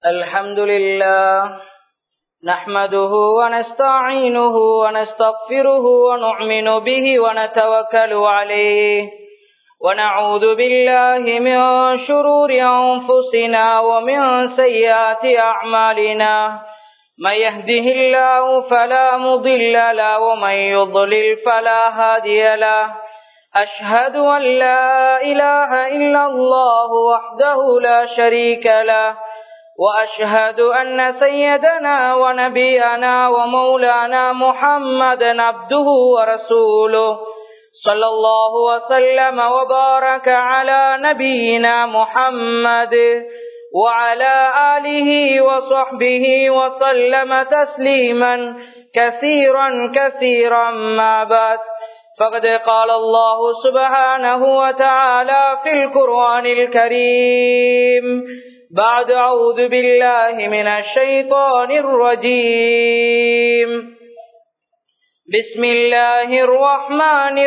الحمد لله نحمده ونستعينه ونستغفره ونؤمن به ونتوكل عليه ونعوذ بالله من شرور أنفسنا ومن سيئات أعمالنا من يهده الله فلا مضل له ومن يضلل فلا هادي له أشهد أن لا إله إلا الله وحده لا شريك له وأشهد أن سيدنا ونبينا ومولانا محمدا عبده ورسوله صلى الله وسلم وبارك على نبينا محمد وعلى آله وصحبه وسلم تسليما كثيرا كثيرا ما بعد فقد قال الله سبحانه وتعالى في القرآن الكريم بعد أعوذ بالله من الشيطان الرجيم بسم الله الرحمن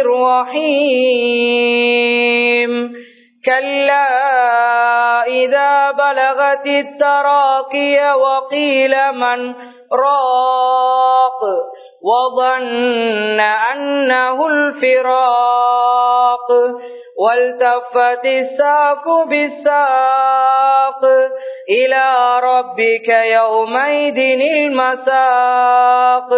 الرحيم كلا إذا بلغت التراقي وقيل من راق وظن أنه الفراق والتفت الساق بالساق إلى ربك يومئذ المساق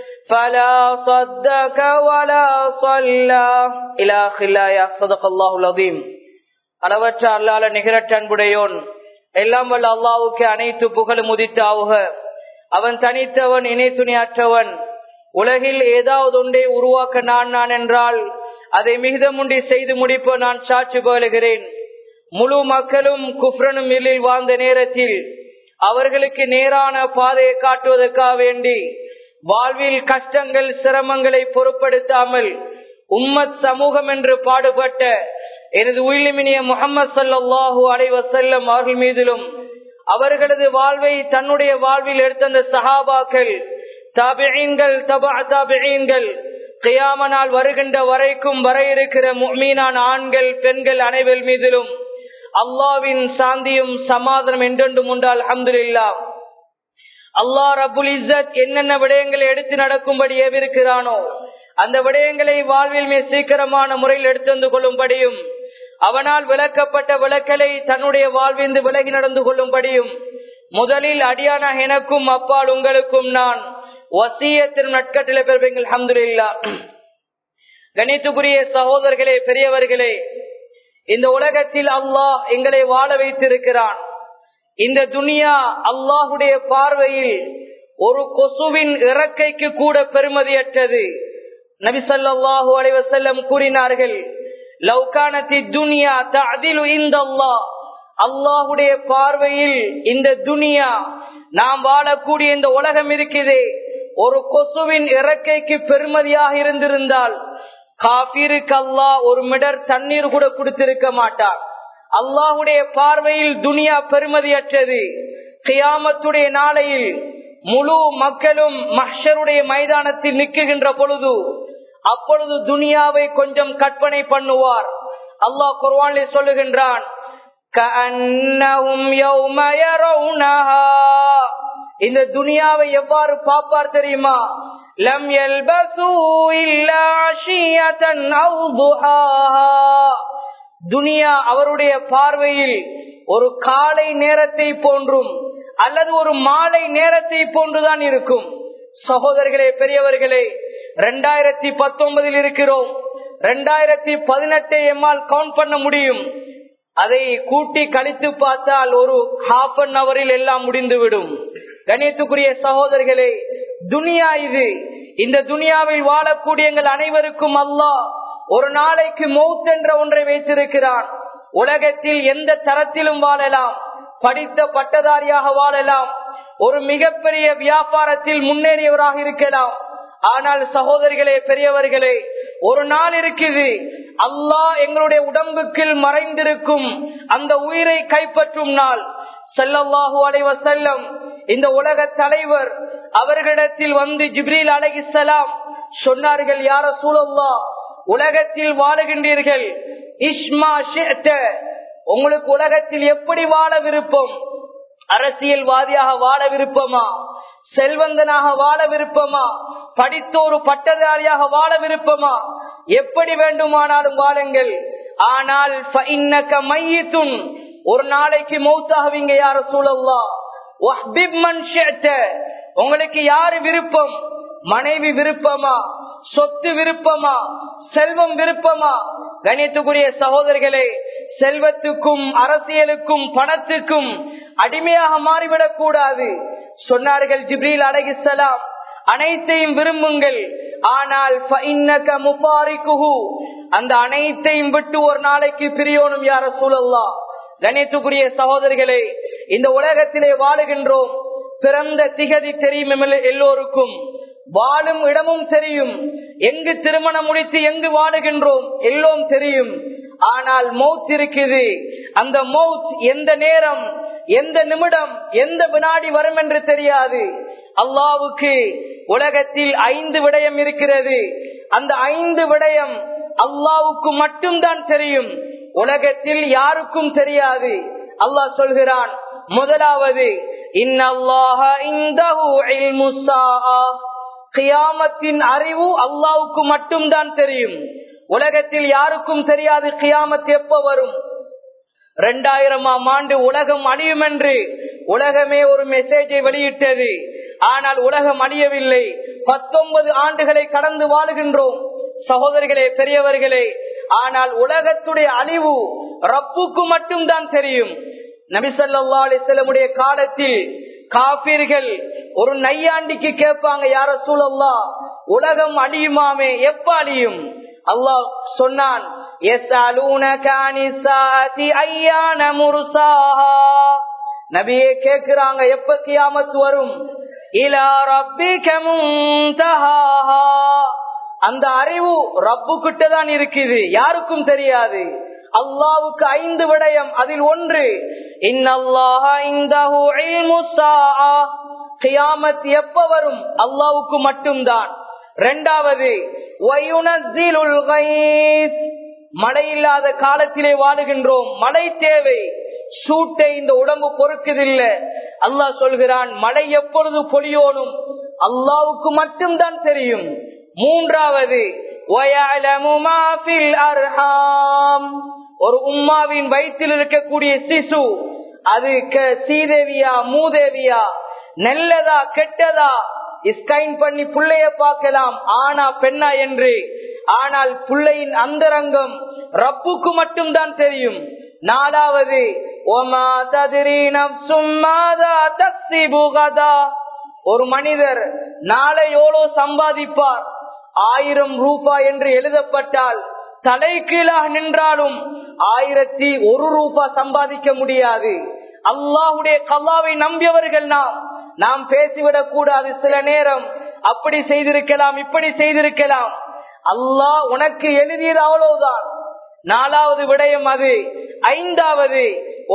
فلا صدك ولا صلى إلى آخر الآية صدق الله العظيم அளவற்ற அல்லால நிகரற்ற அன்புடையோன் எல்லாம் வல்ல அல்லாவுக்கு அனைத்து புகழும் உதித்தாவுக அவன் தனித்தவன் இணை துணியாற்றவன் உலகில் ஏதாவது ஒன்றை உருவாக்க நான் நான் என்றால் அதை மிகுதமுண்டி செய்து முடிப்ப நான் சாட்சி பகலுகிறேன் முழு மக்களும் குஃப்ரனும் இல்லில் வாழ்ந்த நேரத்தில் அவர்களுக்கு நேரான பாதையை காட்டுவதற்காக வேண்டி வாழ்வில் கஷ்டங்கள் சிரமங்களை பொருட்படுத்தாமல் உம்மத் சமூகம் என்று பாடுபட்ட எனது உயிரிமினிய முகமது சல்லாஹூ அலைவசல்லம் அவர்கள் மீதிலும் அவர்களது வாழ்வை தன்னுடைய வாழ்வில் எடுத்த சஹாபாக்கள் தாபியீன்கள் தபா தாபியீன்கள் கியாமனால் வருகின்ற வரைக்கும் வர இருக்கிற மீனான ஆண்கள் பெண்கள் அனைவர் மீதிலும் அல்லாவின் சாந்தியும் சமாதானம் என்றென்றும் உண்டால் அஹமதுல்லா அல்லா ரபுல் இஸ்ஸத் என்னென்ன விடயங்களை எடுத்து நடக்கும்படி ஏவிருக்கிறானோ அந்த விடயங்களை வாழ்வில் மிக சீக்கிரமான முறையில் எடுத்து வந்து கொள்ளும்படியும் அவனால் விளக்கப்பட்ட விளக்கலை தன்னுடைய வாழ்விந்து விலகி நடந்து கொள்ளும்படியும் முதலில் அடியான எனக்கும் அப்பால் உங்களுக்கும் நான் வசியத்தின் நட்கட்டில பெறுவீங்கள் அஹமதுல்லா கணித்துக்குரிய சகோதரர்களே பெரியவர்களே இந்த உலகத்தில் அல்லாஹ் எங்களை வாழ வைத்திருக்கிறான் இந்த துனியா அல்லாஹுடைய பார்வையில் ஒரு கொசுவின் இறக்கைக்கு கூட பெருமதியற்றது நபிசல்லாஹு அலைவசல்லம் கூறினார்கள் லவ்கானத்தி துனியா அதில் இந்த அல்லாஹ் அல்லாஹுடைய பார்வையில் இந்த துனியா நாம் வாழக்கூடிய இந்த உலகம் இருக்குதே ஒரு கொசுவின் இறக்கைக்கு பெருமதியாக இருந்திருந்தால் காபீருக்கு அல்லாஹ் ஒரு மிடர் தண்ணீர் கூட கொடுத்திருக்க மாட்டார் அல்லாஹுடைய பார்வையில் துனியா பெருமதியற்றது கியாமத்துடைய நாளையில் முழு மக்களும் மஹருடைய மைதானத்தில் நிற்குகின்ற பொழுது அப்பொழுது துனியாவை கொஞ்சம் கற்பனை பண்ணுவார் அல்லாஹ் குர்வானில் சொல்லுகின்றான் இந்த துனியாவை எவ்வாறு பார்ப்பார் தெரியுமா லம் துனியா அவருடைய பார்வையில் ஒரு காலை நேரத்தை போன்றும் அல்லது ஒரு மாலை நேரத்தை போன்றுதான் இருக்கும் சகோதரர்களே பெரியவர்களே ரெண்டாயிரத்தி பத்தொன்பதில் இருக்கிறோம் ரெண்டாயிரத்தி பதினெட்டை எம்மால் கவுண்ட் பண்ண முடியும் அதை கூட்டி கழித்து பார்த்தால் ஒரு ஹாஃப் அன் அவரில் எல்லாம் முடிந்துவிடும் கணியத்துக்குரிய சகோதரர்களே துனியா இது இந்த துனியாவில் வாழக்கூடிய எங்கள் அனைவருக்கும் அல்லாஹ் ஒரு நாளைக்கு மௌத் என்ற ஒன்றை வைத்திருக்கிறான் உலகத்தில் எந்த தரத்திலும் வாழலாம் படித்த பட்டதாரியாக வாழலாம் ஒரு மிகப்பெரிய வியாபாரத்தில் முன்னேறியவராக இருக்கலாம் ஆனால் சகோதரிகளே பெரியவர்களே ஒரு நாள் இருக்குது அல்லாஹ் எங்களுடைய உடம்புக்கு மறைந்திருக்கும் அந்த உயிரை கைப்பற்றும் நாள் செல்லல்லாஹு அலைவ செல்லம் இந்த உலக தலைவர் அவர்களிடத்தில் வந்து ஜிப்ரீல் அலைஹிஸ்ஸலாம் சொன்னார்கள் யார சூழல்லா உலகத்தில் வாழுகின்றீர்கள் இஸ்மா ஷிஅத. உங்களுக்கு உலகத்தில் எப்படி வாழ விருப்பம் அரசியல்வாதியாக வாழ விருப்பமா செல்வந்தனாக வாழ விருப்பமா படித்த ஒரு பட்டதாரியாக வாழ விருப்பமா எப்படி வேண்டுமானாலும் வாழுங்கள் ஆனால் மையத்துன் ஒரு நாளைக்கு மௌத்தாகுவீங்க யார சூழல்லா உங்களுக்கு யாரு விருப்பம் மனைவி விருப்பமா சொத்து விருப்பமா செல்வம் விருப்பமா கணித்துக்குரிய சகோதரர்களே செல்வத்துக்கும் அரசியலுக்கும் பணத்துக்கும் அடிமையாக மாறிவிடக் கூடாது சொன்னார்கள் ஜிப்ரீல் அலகிசலாம் அனைத்தையும் விரும்புங்கள் ஆனால் அந்த அனைத்தையும் விட்டு ஒரு நாளைக்கு பிரியோனும் யார சூழல்லா கணித்துக்குரிய சகோதரிகளே இந்த உலகத்திலே வாழுகின்றோம் பிறந்த திகதி தெரியும் எல்லோருக்கும் வாழும் இடமும் தெரியும் எங்கு திருமணம் முடித்து எங்கு வாழுகின்றோம் எல்லோரும் தெரியும் ஆனால் மௌத் இருக்குது அந்த மௌத் எந்த நேரம் எந்த நிமிடம் எந்த வினாடி வரும் என்று தெரியாது அல்லாவுக்கு உலகத்தில் ஐந்து விடயம் இருக்கிறது அந்த ஐந்து விடயம் அல்லாவுக்கு மட்டும்தான் தெரியும் உலகத்தில் யாருக்கும் தெரியாது அல்லாஹ் சொல்கிறான் முதலாவது கியாமத்தின் அறிவு அல்லாவுக்கு மட்டும்தான் தெரியும் உலகத்தில் யாருக்கும் தெரியாது கியாமத் எப்ப வரும் இரண்டாயிரமாம் ஆண்டு உலகம் அழியும் என்று உலகமே ஒரு மெசேஜை வெளியிட்டது ஆனால் உலகம் அழியவில்லை பத்தொன்பது ஆண்டுகளை கடந்து வாழுகின்றோம் சகோதரிகளே பெரியவர்களே ஆனால் உலகத்துடைய அழிவு ரப்புக்கு மட்டும்தான் தெரியும் நபிசல்லா அலிசல்லமுடைய காலத்தில் காப்பீர்கள் ஒரு நையாண்டிக்கு கேட்பாங்க யார சூழல்லா உலகம் அழியுமாமே எப்ப அழியும் அல்லாஹ் சொன்னான் நபியே கேக்குறாங்க எப்ப கியாமத்து வரும் இலா அந்த அறிவு ரப்பு கிட்ட தான் இருக்குது யாருக்கும் தெரியாது அல்லாவுக்கு ஐந்து விடயம் அதில் ஒன்று கியாமத் எப்ப வரும் அல்லாவுக்கு மட்டும்தான் இரண்டாவது மழை இல்லாத காலத்திலே வாழுகின்றோம் மழை தேவை சூட்டை இந்த உடம்பு பொறுக்குதில்லை அல்லாஹ் சொல்கிறான் மழை எப்பொழுது பொழியோனும் அல்லாவுக்கு மட்டும்தான் தெரியும் மூன்றாவது ஒரு உம்மாவின் வயிற்றில் இருக்கக்கூடிய சிசு அது சீதேவியா மூதேவியா நல்லதா கெட்டதா ஸ்கைன் பண்ணி புள்ளைய பார்க்கலாம் ஆனா பெண்ணா என்று ஆனால் புள்ளையின் அந்தரங்கம் ரப்புக்கு மட்டும்தான் தெரியும் நாலாவது ஒரு மனிதர் நாளை எவ்வளோ சம்பாதிப்பார் ஆயிரம் ரூபாய் என்று எழுதப்பட்டால் தலை கீழாக நின்றாலும் ஆயிரத்தி ஒரு ரூபாய் சம்பாதிக்க முடியாது அல்லாஹுடைய கல்லாவை நம்பியவர்கள் நாம் நாம் பேசிவிடக் கூடாது சில நேரம் அப்படி செய்திருக்கலாம் இப்படி செய்திருக்கலாம் அல்லாஹ் உனக்கு எழுதியது அவ்வளவுதான் நாலாவது விடயம் அது ஐந்தாவது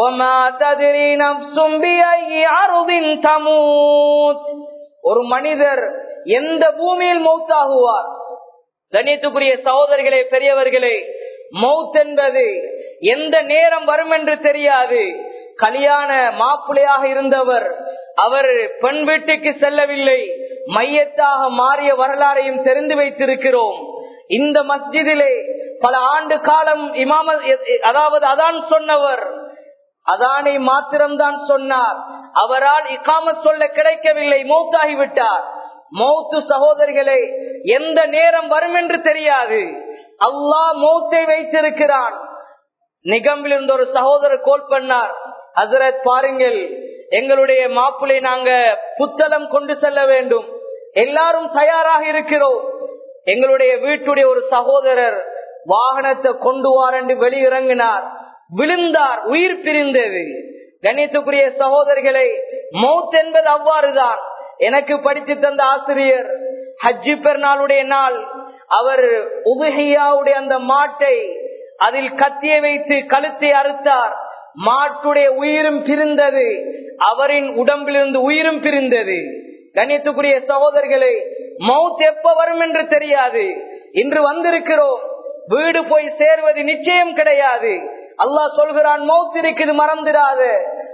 ஒரு மனிதர் எந்த பூமியில் மௌத்தாகுவார் கணித்துக்குரிய சகோதரிகளே பெரியவர்களே மௌத் என்பது எந்த நேரம் வரும் என்று தெரியாது கல்யாண மாப்பிள்ளையாக இருந்தவர் அவர் பெண் வீட்டுக்கு செல்லவில்லை மையத்தாக மாறிய வரலாறையும் தெரிந்து வைத்திருக்கிறோம் இந்த மஸ்ஜிதிலே பல ஆண்டு காலம் இமாம அதாவது அதான் சொன்னவர் அதானை மாத்திரம்தான் சொன்னார் அவரால் இக்காம சொல்ல கிடைக்கவில்லை மௌத்தாகிவிட்டார் மௌத்து சகோதரிகளே எந்த நேரம் வரும் என்று தெரியாது அல்லாஹ் மௌத்தை வைத்திருக்கிறான் நிகம்பில் இருந்த ஒரு சகோதரர் கோல் பண்ணார் ஹசரத் பாருங்கள் எங்களுடைய மாப்பிளை நாங்க புத்தளம் கொண்டு செல்ல வேண்டும் எல்லாரும் தயாராக இருக்கிறோம் எங்களுடைய வீட்டுடைய ஒரு சகோதரர் வாகனத்தை கொண்டு வாரண்டு வெளியிறங்கினார் விழுந்தார் உயிர் பிரிந்தது கணித்துக்குரிய சகோதரிகளை மௌத் என்பது அவ்வாறுதான் எனக்கு படித்து தந்த ஆசிரியர் ஹஜ்ஜி பெருநாளுடைய நாள் அவர் உபஹியாவுடைய அந்த மாட்டை அதில் கத்திய வைத்து கழுத்தை அறுத்தார் மாட்டுடைய உயிரும் பிரிந்தது அவரின் உடம்பிலிருந்து உயிரும் பிரிந்தது கண்ணியத்துக்குரிய சகோதரர்களே மவுத் எப்ப வரும் என்று தெரியாது இன்று வந்திருக்கிறோம் வீடு போய் சேர்வது நிச்சயம் கிடையாது அல்லாஹ் சொல்கிறான் மவுத் இருக்குது மறந்துடாது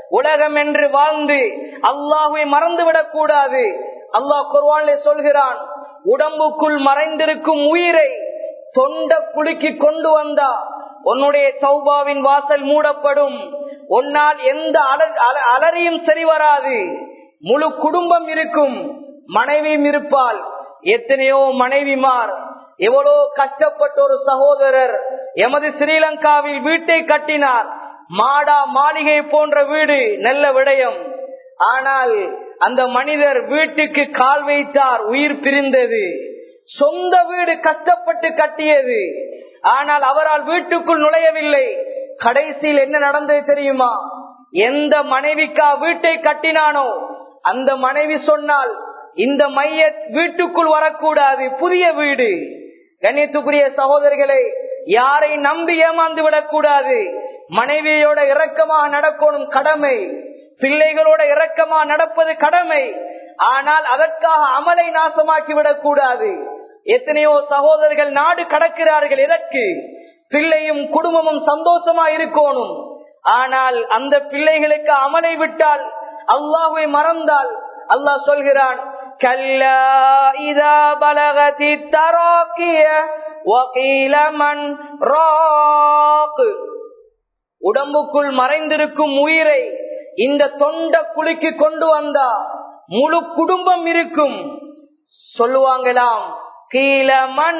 உலகம் என்று வாழ்ந்து அல்லாஹுவை மறந்துவிடக் கூடாது அல்லாஹ் குர்வானிலே சொல்கிறான் உடம்புக்குள் மறைந்திருக்கும் உயிரை தொண்ட குலுக்கி கொண்டு வந்தா உன்னுடைய சௌபாவின் வாசல் மூடப்படும் உன்னால் எந்த அலறியும் சரி வராது முழு குடும்பம் இருக்கும் மனைவியும் இருப்பாள் எத்தனையோ மனைவிமார் எவ்வளோ கஷ்டப்பட்ட ஒரு சகோதரர் எமது ஸ்ரீலங்காவில் வீட்டை கட்டினார் மாடா மாளிகை போன்ற வீடு நல்ல விடயம் ஆனால் அந்த மனிதர் வீட்டுக்கு கால் வைத்தார் உயிர் பிரிந்தது சொந்த வீடு கஷ்டப்பட்டு கட்டியது ஆனால் அவரால் வீட்டுக்குள் நுழையவில்லை கடைசியில் என்ன நடந்தது தெரியுமா எந்த மனைவிக்கா வீட்டை கட்டினானோ அந்த மனைவி சொன்னால் இந்த மைய வீட்டுக்குள் வரக்கூடாது புதிய வீடு கண்ணியத்துக்குரிய சகோதரிகளை யாரை நம்பி ஏமாந்து விடக்கூடாது மனைவியோட இரக்கமா நடக்கணும் கடமை பிள்ளைகளோட இரக்கமா நடப்பது கடமை ஆனால் அதற்காக அமலை நாசமாக்கி விடக்கூடாது எத்தனையோ சகோதரர்கள் நாடு கடக்கிறார்கள் எதற்கு பிள்ளையும் குடும்பமும் சந்தோஷமா இருக்கணும் ஆனால் அந்த பிள்ளைகளுக்கு அமலை விட்டால் அல்லாஹுவை மறந்தால் அல்லாஹ் சொல்கிறான் كلا إذا بلغت التراقية وقيل من راق உடம்புக்குள் மறைந்திருக்கும் உயிரை இந்த தொண்ட குலுக்கி கொண்டு வந்தா முழு குடும்பம் இருக்கும் சொல்லுவாங்களாம் கீழ மண்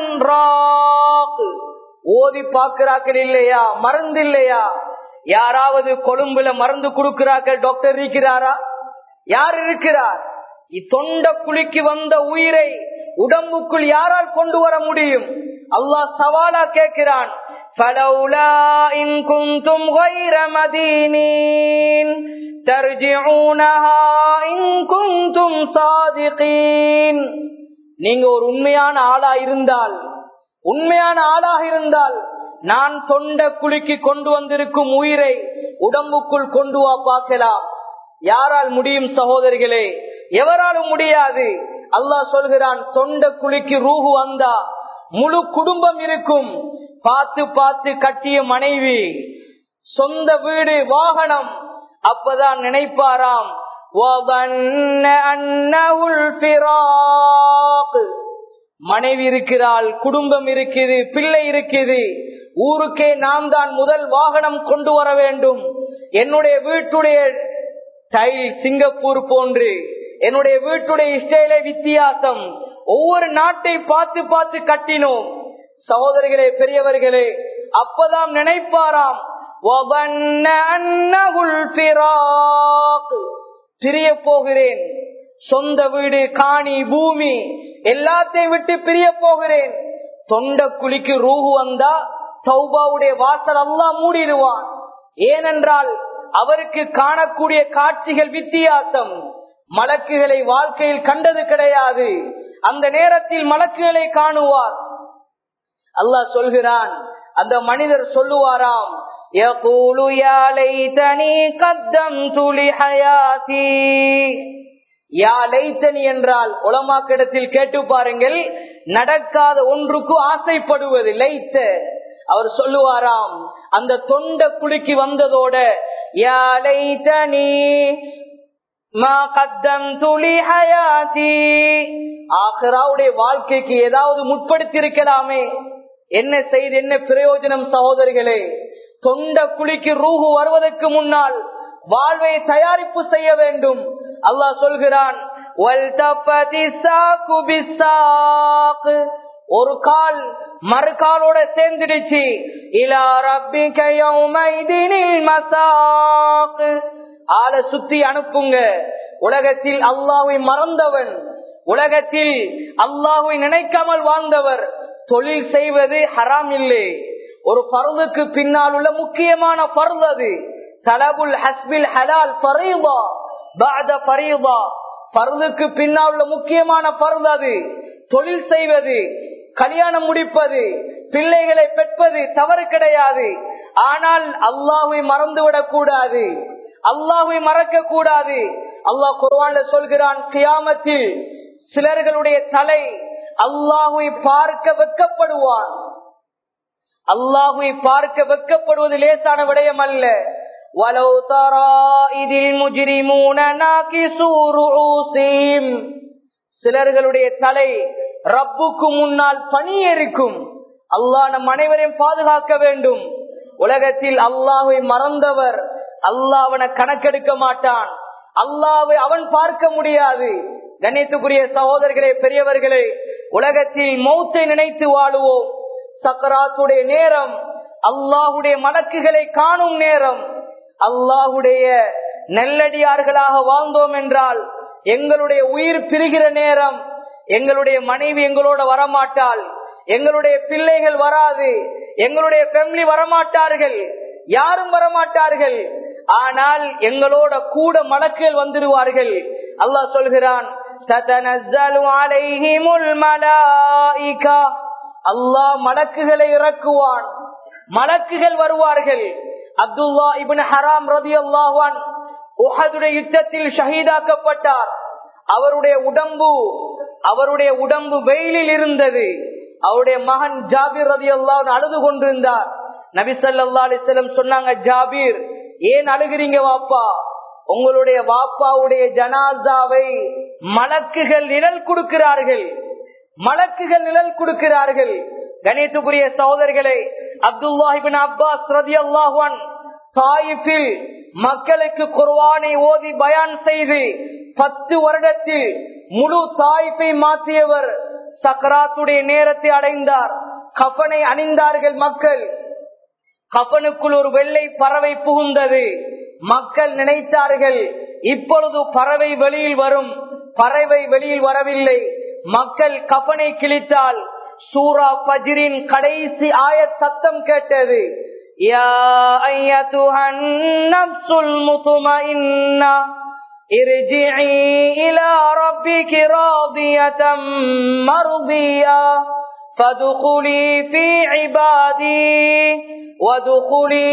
ஓதி பாக்குறாக்கள் இல்லையா மருந்து இல்லையா யாராவது கொழும்புல மருந்து கொடுக்கிறார்கள் டாக்டர் இருக்கிறாரா யார் இருக்கிறார் தொண்ட குலுக்கி வந்த உயிரை உடம்புக்குள் யாரால் கொண்டு வர முடியும் அல்லாஹ் சவாலா கேட்கிறான் فلولا إن كنتم غير مدينين ترجعونها إن كنتم صادقين நீங்க ஒரு உண்மையான ஆளா இருந்தால் உண்மையான ஆளாக இருந்தால் நான் தொண்ட குலுக்கி கொண்டு வந்திருக்கும் உயிரை உடம்புக்குள் கொண்டு வா பார்க்கலாம் யாரால் முடியும் சகோதரிகளே எவராலும் முடியாது அல்லாஹ் சொல்கிறான் தொண்ட குலுக்கி ரூஹு வந்தா முழு குடும்பம் இருக்கும் பார்த்து பார்த்து கட்டிய மனைவி சொந்த வீடு வாகனம் அப்பதான் நினைப்பாராம் மனைவி இருக்கிறாள் குடும்பம் இருக்குது பிள்ளை இருக்குது ஊருக்கே நாம் தான் முதல் வாகனம் கொண்டு வர வேண்டும் என்னுடைய வீட்டுடைய டைல் சிங்கப்பூர் போன்று என்னுடைய வீட்டுடைய இஸ்ரேல வித்தியாசம் ஒவ்வொரு நாட்டை பார்த்து பார்த்து கட்டினோம் சகோதரிகளே பெரியவர்களே அப்பதான் நினைப்பாராம் பிரிய போகிறேன் சொந்த வீடு காணி பூமி எல்லாத்தையும் விட்டு பிரிய போகிறேன் தொண்ட குழிக்கு ரூஹு வந்தா சௌபாவுடைய வாசல் எல்லாம் மூடிடுவான் ஏனென்றால் அவருக்கு காணக்கூடிய காட்சிகள் வித்தியாசம் மலக்குகளை வாழ்க்கையில் கண்டது கிடையாது அந்த நேரத்தில் மலக்குகளை காணுவார் அல்லாஹ் சொல்கிறான் அந்த மனிதர் சொல்லுவாராம் يقول يا ليتني قدمت لحياتي யா லைத்தனி என்றால் உலமாக்கிடத்தில் கேட்டு பாருங்கள் நடக்காத ஒன்றுக்கு ஆசைப்படுவது லைத்த அவர் சொல்லுவாராம் அந்த தொண்ட குலுக்கி வந்ததோட யா லைத்தனி மா கத்தம் துளி ஹயாதி ஆஹ்ராவுடைய வாழ்க்கைக்கு ஏதாவது முற்படுத்தி இருக்கலாமே என்ன செய்து என்ன பிரயோஜனம் சகோதரிகளே தொண்ட குழிக்கு ரூஹு வருவதற்கு முன்னால் வாழ்வை தயாரிப்பு செய்ய வேண்டும் அல்லாஹ் சொல்கிறான் ஒரு கால் மறுகாலோட சேர்ந்துடுச்சு இலா மசாக்கு ஆளை சுத்தி அனுப்புங்க உலகத்தில் அல்லாஹை மறந்தவன் உலகத்தில் அல்லாஹை நினைக்காமல் வாழ்ந்தவர் தொழில் செய்வது ஹராம் இல்லை ஒரு பருதுக்கு பின்னால் உள்ள முக்கியமான பருது அது தலபுல் ஹஸ்பில் ஹலால் பரீதா பாத பரீதா பருதுக்கு பின்னால் உள்ள முக்கியமான பருது அது தொழில் செய்வது கல்யாணம் முடிப்பது பிள்ளைகளை பெற்பது தவறு கிடையாது ஆனால் அல்லாஹை மறந்துவிடக் கூடாது அல்லாஹை மறக்க கூடாது அல்லாஹ் குர்வான்ல சொல்கிறான் கியாமத்தில் சிலர்களுடைய தலை அல்லாஹை பார்க்க வெக்கப்படுவான் அல்லாஹை பார்க்க வெக்கப்படுவது லேசான விடயம் அல்ல ولو ترى إذ المجرمون ناكسوا رؤوسهم சிலர்களுடைய தலை ரப்புக்கு முன்னால் பணியேறிக்கும் அல்லாஹ் நம் அனைவரையும் பாதுகாக்க வேண்டும் உலகத்தில் அல்லாஹை மறந்தவர் அல்லாஹ் அவனை கணக்கெடுக்க மாட்டான் அல்லாவை அவன் பார்க்க முடியாது கணித்துக்குரிய சகோதரர்களே பெரியவர்களே உலகத்தில் மௌத்தை நினைத்து வாழுவோம் சக்கராத்துடைய நேரம் அல்லாஹுடைய மலக்குகளை காணும் நேரம் அல்லாஹுடைய நெல்லடியார்களாக வாழ்ந்தோம் என்றால் எங்களுடைய உயிர் பிரிகிற நேரம் எங்களுடைய மனைவி எங்களோட வரமாட்டாள் எங்களுடைய பிள்ளைகள் வராது எங்களுடைய ஃபேமிலி வரமாட்டார்கள் யாரும் வரமாட்டார்கள் ஆனால் எங்களோட கூட மலக்குகள் வந்துடுவார்கள் அல்லாஹ் சொல்கிறான் அல்லாஹ் மலக்குகளை இறக்குவான் மலக்குகள் வருவார்கள் அப்துல்லா இபின் ஹராம் ரதி அல்லாஹான் உஹதுடைய யுத்தத்தில் ஷஹீதாக்கப்பட்டார் அவருடைய உடம்பு அவருடைய உடம்பு வெயிலில் இருந்தது அவருடைய மகன் ஜாபீர் ரதி அல்லாஹ் அழுது கொண்டிருந்தார் நபி சல்லா அலிஸ்லம் சொன்னாங்க ஜாபீர் ஏன் அழுகிறீங்க வாப்பா உங்களுடைய வாப்பாவுடைய ஜனாசாவை மலக்குகள் நிழல் கொடுக்கிறார்கள் மலக்குகள் நிழல் கொடுக்கிறார்கள் கணேசுக்குரிய சகோதரர்களே அப்துல்லாஹிபின் அப்பாஸ் ரதி அல்லாஹான் தாயிஃபில் மக்களுக்கு குர்வானை ஓதி பயான் செய்து பத்து வருடத்தில் முழு தாய்ப்பை மாற்றியவர் சக்கராத்துடைய நேரத்தை அடைந்தார் கஃபனை அணிந்தார்கள் மக்கள் கஃபனுக்குள் ஒரு வெள்ளை பறவை புகுந்தது மக்கள் நினைத்தார்கள் இப்பொழுது பறவை வெளியில் வரும் பறவை வெளியில் வரவில்லை மக்கள் கஃபனை கிழித்தால் சூரா பஜ்ரின் கடைசி ஆய சத்தம் கேட்டது யா ஐயத்துஹன் நப்சுல் முத்துமஇன்னா ارجعي إلى ربك راضية مرضية فادخلي في عبادي وادخلي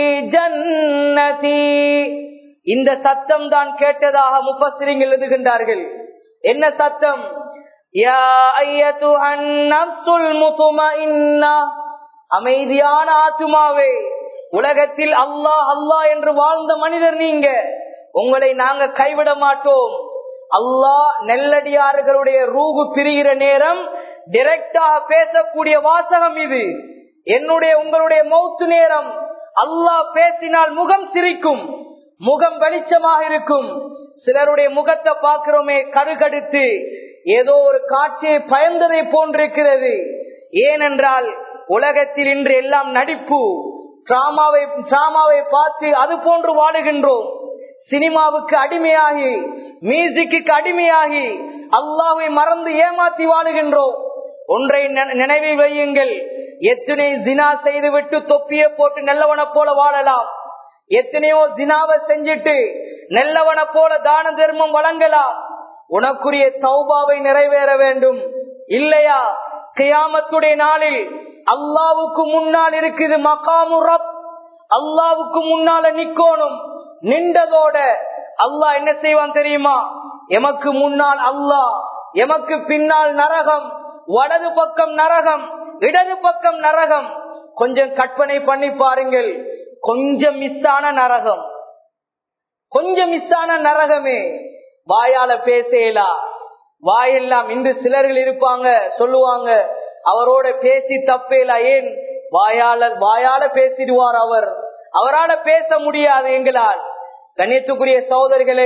جنتي இந்த சத்தம் தான் கேட்டதாக முப்பசிரிங்கள் எழுதுகின்றார்கள் என்ன சத்தம் யா ஐயத்துஹன் நப்சுல் முத்துமஇன்னா அமைதியான ஆத்துமாவே உலகத்தில் அல்லாஹ் அல்லாஹ் என்று வாழ்ந்த மனிதர் நீங்க உங்களை நாங்க கைவிட மாட்டோம் அல்லாஹ் நெல்லடியார்களுடைய ரூகு பிரிகிற நேரம் டிரெக்டாக பேசக்கூடிய வாசகம் இது என்னுடைய உங்களுடைய மௌத்து நேரம் அல்லாஹ் பேசினால் முகம் சிரிக்கும் முகம் வெளிச்சமாக இருக்கும் சிலருடைய முகத்தை பார்க்கிறோமே கடுகடுத்து ஏதோ ஒரு காட்சியை பயந்ததை போன்றிருக்கிறது ஏனென்றால் உலகத்தில் இன்று எல்லாம் நடிப்பு டிராமாவை டிராமாவை பார்த்து அது போன்று வாழுகின்றோம் சினிமாவுக்கு அடிமையாகி மியூசிக்கு அடிமையாகி அல்லாவை மறந்து ஏமாத்தி வாழுகின்றோம் ஒன்றை நினைவில் வையுங்கள் எத்தனை ஜினா செய்துவிட்டு தொப்பியை போட்டு நல்லவன போல வாழலாம் எத்தனையோ ஜினாவை செஞ்சிட்டு நல்லவன போல தான தர்மம் வழங்கலாம் உனக்குரிய தௌபாவை நிறைவேற வேண்டும் இல்லையா கியாமத்துடைய நாளில் அல்லாவுக்கு முன்னால் இருக்குது மகாமு ரப் அல்லாவுக்கு முன்னால நிக்கோணும் நின்றதோட அல்லாஹ் என்ன செய்வான் தெரியுமா எமக்கு முன்னால் அல்லாஹ் எமக்கு பின்னால் நரகம் வலது பக்கம் நரகம் இடது பக்கம் நரகம் கொஞ்சம் கற்பனை பண்ணி பாருங்கள் கொஞ்சம் மிஸ்ஸான நரகம் கொஞ்சம் மிஸ்ஸான நரகமே வாயால பேசலா வாயெல்லாம் இன்று சிலர்கள் இருப்பாங்க சொல்லுவாங்க அவரோட பேசி தப்பேலா ஏன் வாயால வாயால பேசிடுவார் அவர் அவரால் பேச முடியாது எங்களால் கண்ணியத்துக்குரிய சகோதரர்களே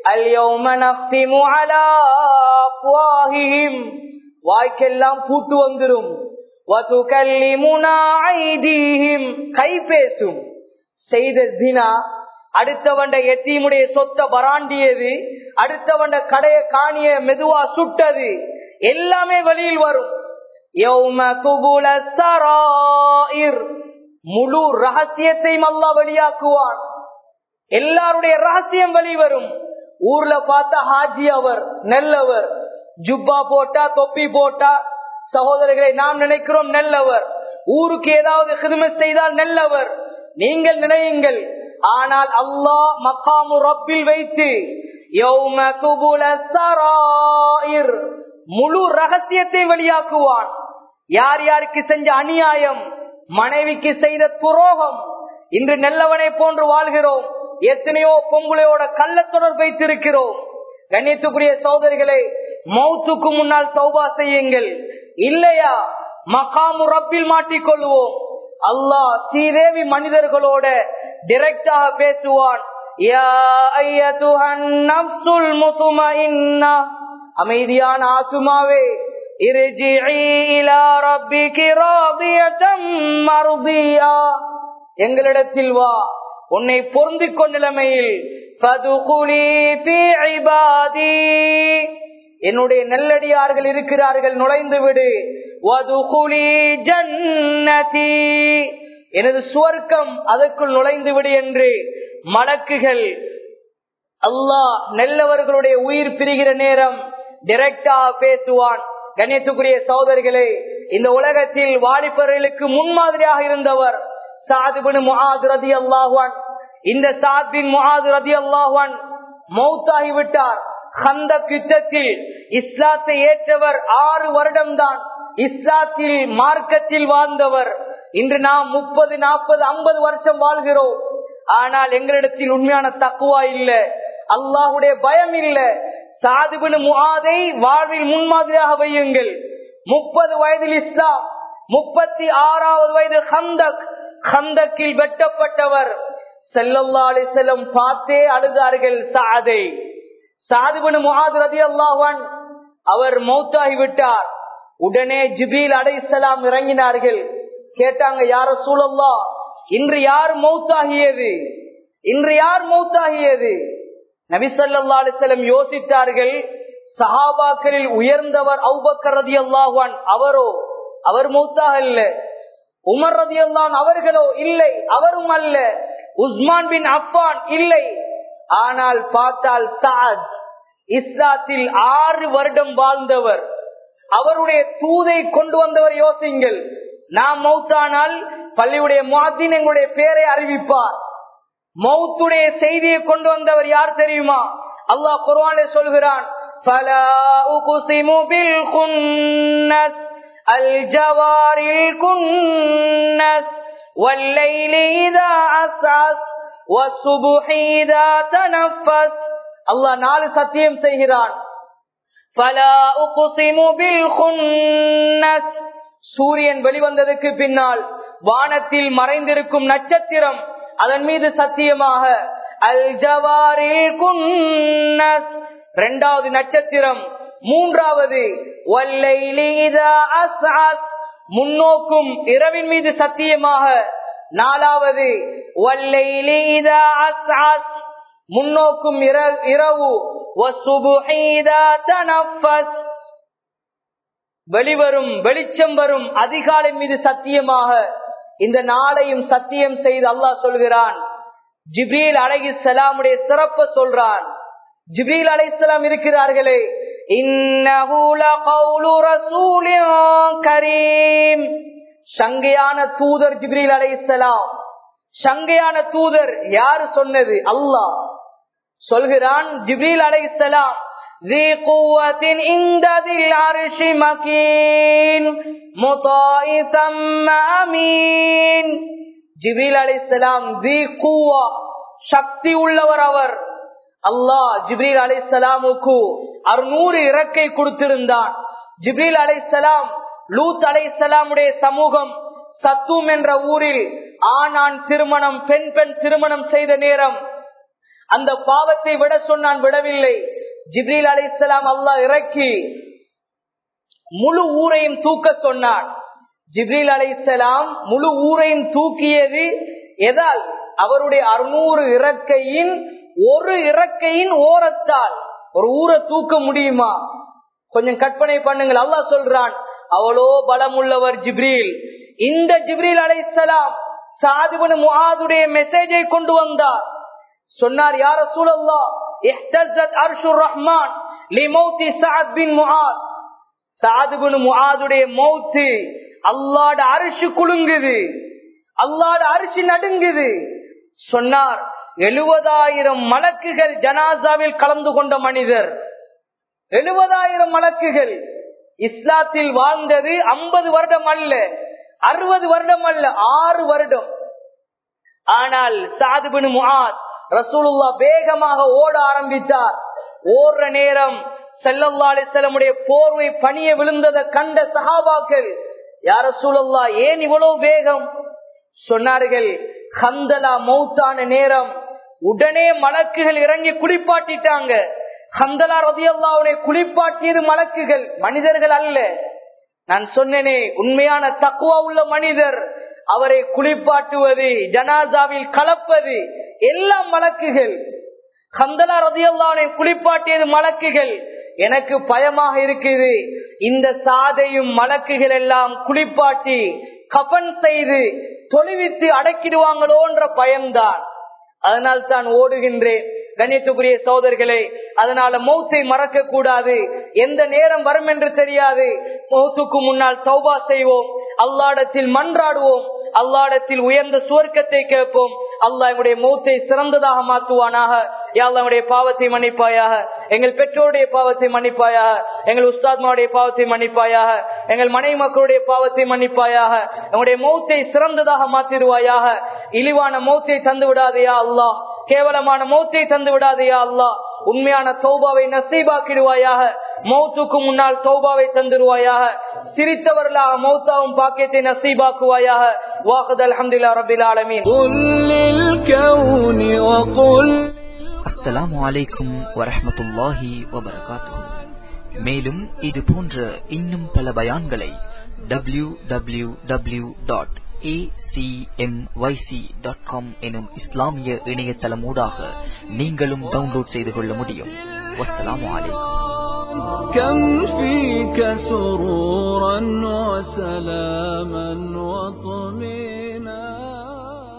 வாய்க்கெல்லாம் பூட்டு வந்துடும் கை பேசும் செய்த தினா அடுத்தவண்ட எத்தீமுடைய சொத்த பராண்டியது அடுத்தவண்ட கடைய காணிய மெதுவா சுட்டது எல்லாமே வெளியில் வரும் முழு ரகசியத்தையும் அல்லா வெளியாக்குவான் எல்லாருடைய ரகசியம் வெளிவரும் ஊர்ல பார்த்தா ஹாஜி அவர் நெல்லவர் ஜுப்பா போட்டா தொப்பி போட்டா சகோதரர்களை நாம் நினைக்கிறோம் நெல்லவர் ஊருக்கு ஏதாவது கிருமி செய்தால் நெல்லவர் நீங்கள் நினையுங்கள் ஆனால் அல்லாஹ் மக்காமு ரப்பில் வைத்து முழு ரகசியத்தை வெளியாக்குவான் யார் யாருக்கு செஞ்ச அநியாயம் மனைவிக்கு செய்த துரோகம் இன்று நெல்லவனை போன்று வாழ்கிறோம் எத்தனையோ பொம்பளையோட கள்ள தொடர்பு வைத்திருக்கிறோம் கண்ணியத்துக்குரிய சோதரிகளை மௌத்துக்கு முன்னால் சௌபா செய்யுங்கள் இல்லையா மகாமு ரப்பில் மாட்டிக்கொள்வோம் அல்லாஹ் சீதேவி மனிதர்களோட டிரெக்டாக பேசுவான் அமைதியான ஆசுமாவே எங்களிடத்தில் வா உன்னை பொருந்திக் கொண்ட நிலைமையில் என்னுடைய நல்லடியார்கள் இருக்கிறார்கள் நுழைந்து விடு ஜன்னதி எனது சுவர்க்கம் அதற்குள் நுழைந்து விடு என்று மலக்குகள் அல்லாஹ் நல்லவர்களுடைய உயிர் பிரிகிற நேரம் டிரெக்டா பேசுவான் கண்ணியத்துக்குரிய சகோதரிகளே இந்த உலகத்தில் வாலிபர்களுக்கு முன்மாதிரியாக இருந்தவர் சாதுபின் முகாது ரதி அல்லாஹான் இந்த சாத்பின் முகாது ரதி அல்லாஹான் மௌத்தாகி விட்டார் ஹந்த யுத்தத்தில் இஸ்லாத்தை ஏற்றவர் ஆறு வருடம்தான் இஸ்லாத்தில் மார்க்கத்தில் வாழ்ந்தவர் இன்று நாம் முப்பது நாற்பது ஐம்பது வருஷம் வாழ்கிறோம் ஆனால் எங்களிடத்தில் உண்மையான தக்குவா இல்ல அல்லாஹுடைய பயம் இல்ல சாதுபின் முகாதை வாழ்வில் முன்மாதிரியாக வையுங்கள் முப்பது வயதில் இஸ்லாம் முப்பத்தி ஆறாவது வயது ஹந்தக் ஹந்தக்கில் வெட்டப்பட்டவர் செல்லல்லா அலி செல்லம் பார்த்தே அழுதார்கள் சாதை சாதுபின் முகாது ரதி அல்லாஹன் அவர் மௌத்தாகி விட்டார் உடனே ஜிபீல் அடைசலாம் இறங்கினார்கள் கேட்டாங்க யார சூழல்லா இன்று யார் மௌத்தாகியது இன்று யார் மௌத்தாகியது நபிசல்லா அலிசல்லம் யோசித்தார்கள் சஹாபாக்களில் உயர்ந்தவர் அவுபக்கர் ரதி அல்லாஹான் அவரோ அவர் மௌத்தாக இல்ல உமர் ரதி அல்லான் அவர்களோ இல்லை அவரும் அல்ல உஸ்மான் பின் அப்பான் இல்லை ஆனால் பார்த்தால் சாத் இஸ்லாத்தில் ஆறு வருடம் வாழ்ந்தவர் அவருடைய தூதை கொண்டு வந்தவர் யோசிங்கள் நாம் மௌத்தானால் பள்ளியுடைய மாதின் எங்களுடைய பேரை அறிவிப்பார் மௌத்துடைய செய்தியை கொண்டு வந்தவர் யார் தெரியுமா அல்லாஹ் குர்வானே சொல்கிறான் الجوار الكنس والليل إذا أسعس والصبح إذا تنفس الله நாலு சத்தியம் செய்கிறான் فلا أقسم بالخنس சூரியன் வெளிவந்ததுக்கு பின்னால் வானத்தில் மறைந்திருக்கும் நட்சத்திரம் அதன் மீது சத்தியமாக அல் ஜவாரில் குன்னஸ் இரண்டாவது நட்சத்திரம் மூன்றாவது முன்னோக்கும் இரவின் மீது சத்தியமாக நாலாவது முன்னோக்கும் இரவு வெளிவரும் வெளிச்சம் வரும் அதிகாலை மீது சத்தியமாக இந்த நாளையும் சத்தியம் செய்து அல்லாஹ் சொல்கிறான் ஜிபீல் அலகி சலாமுடைய சிறப்ப சொல்றான் ஜிபீல் அலைசலாம் இருக்கிறார்களே கரீம் சங்கையான தூதர் ஜிப்ரீல் அலைசலாம் சங்கையான தூதர் யாரு சொன்னது அல்லாஹ் சொல்கிறான் ஜிப்ரீல் அலைசலாம் ذي قوة عند ذي العرش مكين مطاع ثم أمين ஜிபீல் அலிஸ்லாம் தி கூவா சக்தி உள்ளவர் அவர் அல்லாஹ் ஜிப்ரீல் அலிஸ்லாமுக்கு அறுநூறு இறக்கை கொடுத்திருந்தான் ஜிப்ரீல் அலிஸ்லாம் லூத் அலிஸ்லாமுடைய சமூகம் சத்தும் என்ற ஊரில் ஆணான் திருமணம் பெண் பெண் திருமணம் செய்த நேரம் அந்த பாவத்தை விட சொன்னான் விடவில்லை ஜிப்ரீல் அலிஸ்லாம் அல்லாஹ் இறக்கி முழு ஊரையும் தூக்க சொன்னான் ஜிப்ரீல் அலைசலாம் முழு ஊரையும் தூக்கியது எதால் அவருடைய அறுநூறு இறக்கையின் ஒரு இறக்கையின் ஓரத்தால் ஒரு ஊரை தூக்க முடியுமா கொஞ்சம் கற்பனை பண்ணுங்கள் அல்லா சொல்றான் அவளோ பலம் உள்ளவர் ஜிப்ரீல் இந்த ஜிப்ரீல் அலைசலாம் சாதுபன் முகாதுடைய மெசேஜை கொண்டு வந்தார் சொன்னார் யார சூழல்லா அர்ஷுர் ரஹ்மான் லிமௌத்தி சாத் பின் முகாத் சாதுபன் முகாதுடைய மௌத்து அல்லாட அரிசி குலுங்குது அல்லாட அரிசி நடுங்குது சொன்னார் எழுபதாயிரம் மலக்குகள் ஜனாசாவில் கலந்து கொண்ட மனிதர் எழுபதாயிரம் மலக்குகள் இஸ்லாத்தில் வாழ்ந்தது ஐம்பது வருடம் அல்ல அறுபது வருடம் அல்ல ஆறு வருடம் ஆனால் சாதுபின் முகாத் ரசூலுல்லா வேகமாக ஓட ஆரம்பித்தார் ஓடுற நேரம் செல்லல்லா அலிசல்லமுடைய போர்வை பணிய விழுந்ததை கண்ட சஹாபாக்கள் யார சூழல்லா ஏன் இவ்வளவு வேகம் சொன்னார்கள் ஹந்தலா மௌத்தான நேரம் உடனே மலக்குகள் இறங்கி குளிப்பாட்டிட்டாங்க ஹந்தலா ரதியல்லாவுடைய குளிப்பாட்டியது மலக்குகள் மனிதர்கள் அல்ல நான் சொன்னேனே உண்மையான தக்குவா உள்ள மனிதர் அவரை குளிப்பாட்டுவது ஜனாசாவில் கலப்பது எல்லாம் மலக்குகள் ஹந்தலா ரதியல்லாவுடைய குளிப்பாட்டியது மலக்குகள் எனக்கு பயமாக இருக்குது இந்த சாதையும் மலக்குகள் எல்லாம் குளிப்பாட்டி கபன் செய்து தொழுவித்து அடக்கிடுவாங்களோன்ற பயம்தான் அதனால் தான் ஓடுகின்றேன் கண்ணியத்துக்குரிய சோதர்களே அதனால மௌத்தை மறக்க கூடாது எந்த நேரம் வரும் என்று தெரியாது மௌத்துக்கு முன்னால் சௌபா செய்வோம் அல்லாடத்தில் மன்றாடுவோம் அல்லாடத்தில் உயர்ந்த சுவர்க்கத்தை கேட்போம் அல்லாஹ் எங்களுடைய மௌத்தை சிறந்ததாக மாற்றுவானாக யாழ்லாவுடைய பாவத்தை மன்னிப்பாயாக எங்கள் பெற்றோருடைய பாவத்தை மன்னிப்பாயாக எங்கள் உஸ்தாத்மாவுடைய பாவத்தை மன்னிப்பாயாக எங்கள் மனைவி மக்களுடைய பாவத்தை மன்னிப்பாயாக எங்களுடைய மௌத்தை சிறந்ததாக மாற்றிடுவாயாக இழிவான மௌத்தை தந்து விடாதையா அல்லாஹ் கேவலமான மௌத்தை தந்து விடாதையா அல்லாஹ் உண்மையான சௌபாவை நசீபாக்கிடுவாயாக மௌத்துக்கு முன்னால் சௌபாவை தந்துருவாயாக சிரித்தவர்களாக மௌத்தாவும் பாக்கியத்தை நசீபாக்குவாயாக வாஹத் அலமதுல்லா ரபில் ஆலமீன் அஸ்ஸலாமு அலைக்கும் வரஹமத்துல்லாஹி வபரகாத்துஹு மேலும் இது போன்ற இன்னும் பல பயான்களை W W W dot acmyc.com எனும் இஸ்லாமிய இணையதளமூடாக நீங்களும் டவுன்லோட் செய்து கொள்ள முடியும் வஸ்ஸலாமு அலைக்கும் كم فيك سرورا وسلاما وطمئنا